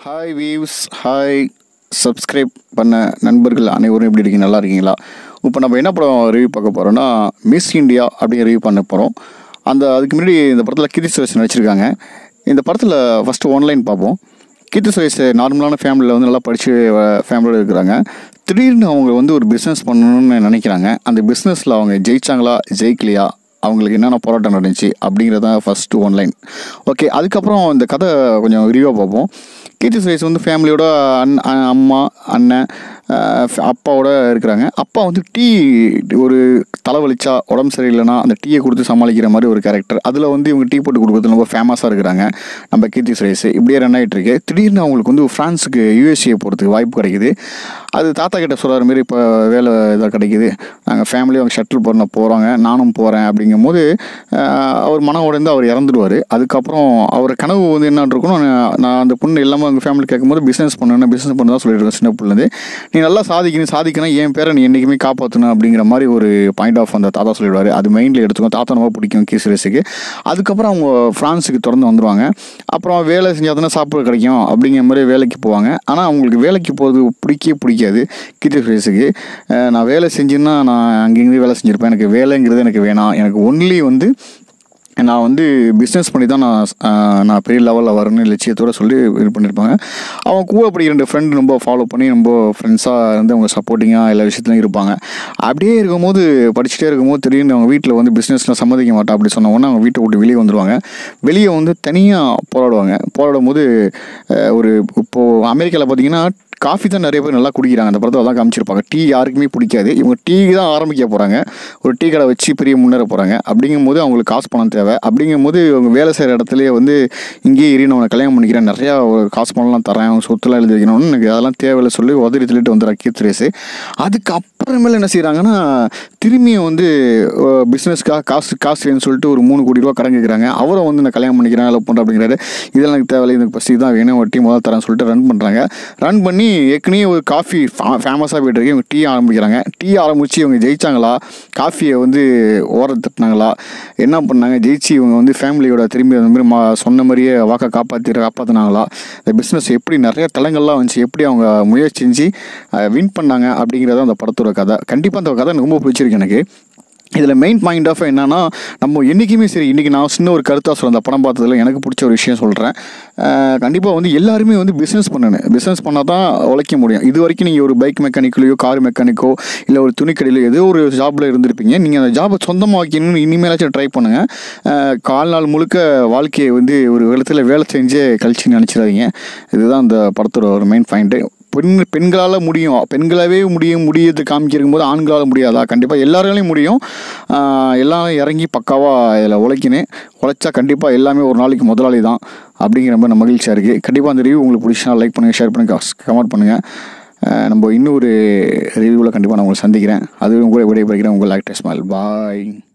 hi weaves hi subscribe பண்ண நண்பர்கள் அனைவரும் எப்படி இருக்கீங்க நல்லா இருக்கீங்களா இப்போ நம்ம என்ன படம் ரிவ்யூ பார்க்க போகிறோம்னா மிஸ் இந்தியா அப்படின்னு ரிவ்யூ பண்ண போகிறோம் அந்த அதுக்கு முன்னாடி இந்த படத்தில் கீர்த்தி சுரேஷ் நடிச்சிருக்காங்க இந்த படத்தில் ஃபஸ்ட்டு ஒன்லைன் பார்ப்போம் கீர்த்தி சுரேஷ் நார்மலான ஃபேமிலியில் வந்து நல்லா படித்து ஃபேமிலியோடு இருக்கிறாங்க திடீர்னு அவங்க வந்து ஒரு பிஸ்னஸ் பண்ணணும்னு நினைக்கிறாங்க அந்த பிஸ்னஸில் அவங்க ஜெயிச்சாங்களா ஜெயிக்கலையா அவங்களுக்கு என்னென்ன போராட்டம் நடந்துச்சு அப்படிங்கிறது தான் ஃபஸ்ட்டு ஒன்லைன் ஓகே அதுக்கப்புறம் இந்த கதை கொஞ்சம் விரிவாக பார்ப்போம் கீர்த்தி சுரேஷ் வந்து ஃபேமிலியோட அண் அ- அம்மா அண்ணன் அஹ், அப்பாவோட இருக்கிறாங்க அப்பா வந்து டீ ஒரு தலைவலிச்சா உடம்பு சரியில்லைன்னா அந்த டீயை கொடுத்து சமாளிக்கிற மாதிரி ஒரு கேரக்டர் அதில் வந்து இவங்க டீ போட்டு கொடுக்குறது ரொம்ப ஃபேமஸாக இருக்கிறாங்க நம்ம கீர்த்தி சுரேஷ் இப்படியே ரன் ஆகிட்டு இருக்கு திடீர்னு அவங்களுக்கு வந்து ஃப்ரான்ஸுக்கு யூஎஸ்ஏ போகிறதுக்கு வாய்ப்பு கிடைக்குது அது தாத்தா கிட்ட சொல்கிற மாதிரி இப்போ வேலை இதாக கிடைக்குது நாங்கள் ஃபேமிலி அவங்க ஷட்டில் பண்ண போகிறாங்க நானும் போகிறேன் அப்படிங்கும் போது ஆஹ், அவர் மன உடைந்து அவர் இறந்துடுவார் அதுக்கப்புறம் அவர் கனவு வந்து என்ன இருக்கணும் நான் நான் அந்த பொண்ணு எல்லாமே அவங்க ஃபேமிலி கேட்கும்போது பிஸ்னஸ் பண்ணணும் பிஸ்னஸ் பண்ண தான் சொல்லிட்டு இருக்கேன் சின்ன பிள்ளைலேருந்து நீ நல்லா சாதிக்கணும் சாதிக்கணும் என் பேரை நீ என்றைக்குமே காப்பாற்றணும் அப்படிங்கிற மாதிரி ஒரு பாயிண்ட் ஆஃப் அந்த தாத்தா சொல்லிடுவார் அது மைண்டில் எடுத்துக்கோ தாத்தா ரொம்ப பிடிக்கும் கீசுரேஸுக்கு அதுக்கப்புறம் அவங்க ஃப்ரான்ஸுக்கு தொடர்ந்து வந்துடுவாங்க அப்புறம் வேலை செஞ்சால் தானே சாப்பிட கிடைக்கும் அப்படிங்கிற மாதிரி வேலைக்கு போவாங்க ஆனால் அவங்களுக்கு வேலைக்கு போகிறது பிடிக்கவே பிடிக்காது கீர்த்தி சுரேஷுக்கு அஹ் நான் வேலை செஞ்சுன்னா நான் அங்கேருந்து வேலை செஞ்சுருப்பேன் எனக்கு வேலைங்கிறது எனக்கு வேணாம் எனக்கு ஒன்லி வந்து நான் வந்து பிஸ்னஸ் பண்ணி தான் நான் ஆஹ், நான் பெரிய லெவலில் வரணும்னு லட்சியத்தோட சொல்லி இது பண்ணியிருப்பாங்க அவங்க கூட படிக்கிற ரெண்டு ஃப்ரெண்டு ரொம்ப ஃபாலோ பண்ணி ரொம்ப ஃப்ரெண்ட்ஸாக இருந்து அவங்க சப்போர்ட்டிங்காக எல்லா விஷயத்துலையும் இருப்பாங்க அப்படியே இருக்கும்போது படிச்சுட்டே இருக்கும்போது திடீர்னு அவங்க வீட்டில் வந்து பிஸ்னஸில் சம்மதிக்க மாட்டா அப்படி சொன்ன உடனே அவங்க வீட்டை விட்டு வெளியே வந்துடுவாங்க வெளியே வந்து தனியாக போராடுவாங்க போராடும் போது அஹ், ஒரு இப்போது அமெரிக்காவில் பார்த்தீங்கன்னா காஃபி தான் நிறைய பேர் நல்லா குடிக்கிறாங்க அந்த படத்தில் அதான் காமிச்சிருப்பாங்க டீ யாருக்குமே பிடிக்காது இவங்க டீ தான் ஆரம்பிக்க போகிறாங்க ஒரு டீ கடை வச்சு பெரிய முன்னேற போகிறாங்க அப்படிங்கும்போது அவங்களுக்கு காசு பணம் தேவை அப்படிங்கும்போது இவங்க வேலை செய்கிற இடத்துலயே வந்து இங்கேயே இரு நான் உன்னை கல்யாணம் பண்ணிக்கிறேன் நிறையா ஒரு காசு பணம்லாம் தரேன் அவங்க சொத்துலாம் எழுதி வைக்கணும்னு எனக்கு அதெல்லாம் தேவையில்லை சொல்லி உதறி தள்ளிட்டு வந்துடுறா கீர்த்தி ரேஸு அதுக்கப்புறமேல என்ன செய்கிறாங்கன்னா திரும்பியும் வந்து பிஸ்னஸ்க்காக காசு காசு வேணும்னு சொல்லிட்டு ஒரு மூணு கோடி ரூபா கடன் கேட்குறாங்க அவரை வந்து நான் கல்யாணம் பண்ணிக்கிறேன் லவ் பண்ணுறேன் அப்படிங்கிறாரு இதெல்லாம் எனக்கு தேவையில்லை எனக்கு பசி தான் வேணும் ஒரு டீ முதல் தரேன் சொல்லிட்டு ரன் பண்ணுறாங்க ரன் பண்ணி ஏற்கனவே ஒரு காஃபி ஃபேமஸாக போயிட்டு இருக்கு இவங்க டீ ஆரம்பிக்கிறாங்க டீ ஆரம்பித்து இவங்க ஜெயிச்சாங்களா காஃபியை வந்து ஓர தட்டினாங்களா என்ன பண்ணாங்க ஜெயிச்சு இவங்க வந்து ஃபேமிலியோட திரும்பி அந்த மாதிரி மா சொன்ன மாதிரியே வாக்கை காப்பாற்றி காப்பாற்றினாங்களா இந்த பிஸ்னஸ் எப்படி நிறைய தளங்கள்லாம் வந்துச்சு எப்படி அவங்க முயற்சி செஞ்சு வின் பண்ணாங்க அப்படிங்கிறது அந்த படத்தோட கதை கண்டிப்பாக அந்த கதை எனக்கு ரொம்ப பிடிச்சிருக்கு எனக்கு இதில் மெயின் பாயிண்ட் ஆஃப் என்னன்னா நம்ம என்றைக்குமே சரி இன்றைக்கி நான் சின்ன ஒரு கருத்தாக சொல்கிறேன் அந்த படம் பார்த்ததுல எனக்கு பிடிச்ச ஒரு விஷயம் சொல்கிறேன் கண்டிப்பாக வந்து எல்லாருமே வந்து பிஸ்னஸ் பண்ணணும் பிஸ்னஸ் பண்ணால் தான் உழைக்க முடியும் இது வரைக்கும் நீங்கள் ஒரு பைக் மெக்கானிக்கலையோ கார் மெக்கானிக்கோ இல்லை ஒரு துணிக்கடையிலோ ஏதோ ஒரு ஜாபில் இருந்திருப்பீங்க நீங்கள் அந்த ஜாபை சொந்தமாக வைக்கணும்னு இனிமேலாச்சும் ட்ரை பண்ணுங்கள் கால்நாள் முழுக்க வாழ்க்கையை வந்து ஒரு விதத்தில் வேலை செஞ்சே கழிச்சு நினச்சிடாதீங்க இதுதான் அந்த படத்தோட ஒரு மெயின் பாயிண்ட்டு பெண் பெண்களால் முடியும் பெண்களாவே முடியும் முடியது காமிக்கிறக்கும் போது ஆண்களால் முடியாதா கண்டிப்பாக எல்லாராலையும் முடியும் ஆஹ் எல்லாரும் இறங்கி பக்காவாக இதில் உழைக்கினேன் உழைச்சா கண்டிப்பாக எல்லாமே ஒரு நாளைக்கு முதலாளி தான் அப்படிங்கிற மாதிரி மகிழ்ச்சியாக இருக்குது கண்டிப்பாக அந்த ரிவ்யூ உங்களுக்கு பிடிச்சா லைக் பண்ணுங்கள் ஷேர் பண்ணுங்கள் கமெண்ட் பண்ணுங்கள் ஆஹ் நம்ம இன்னொரு ரிவ்யூவில் கண்டிப்பாக நான் உங்களை சந்திக்கிறேன் அது உங்களை விடைபெறுகிறேன் உங்கள் ஆக்டர் ஸ்மைல் பாய்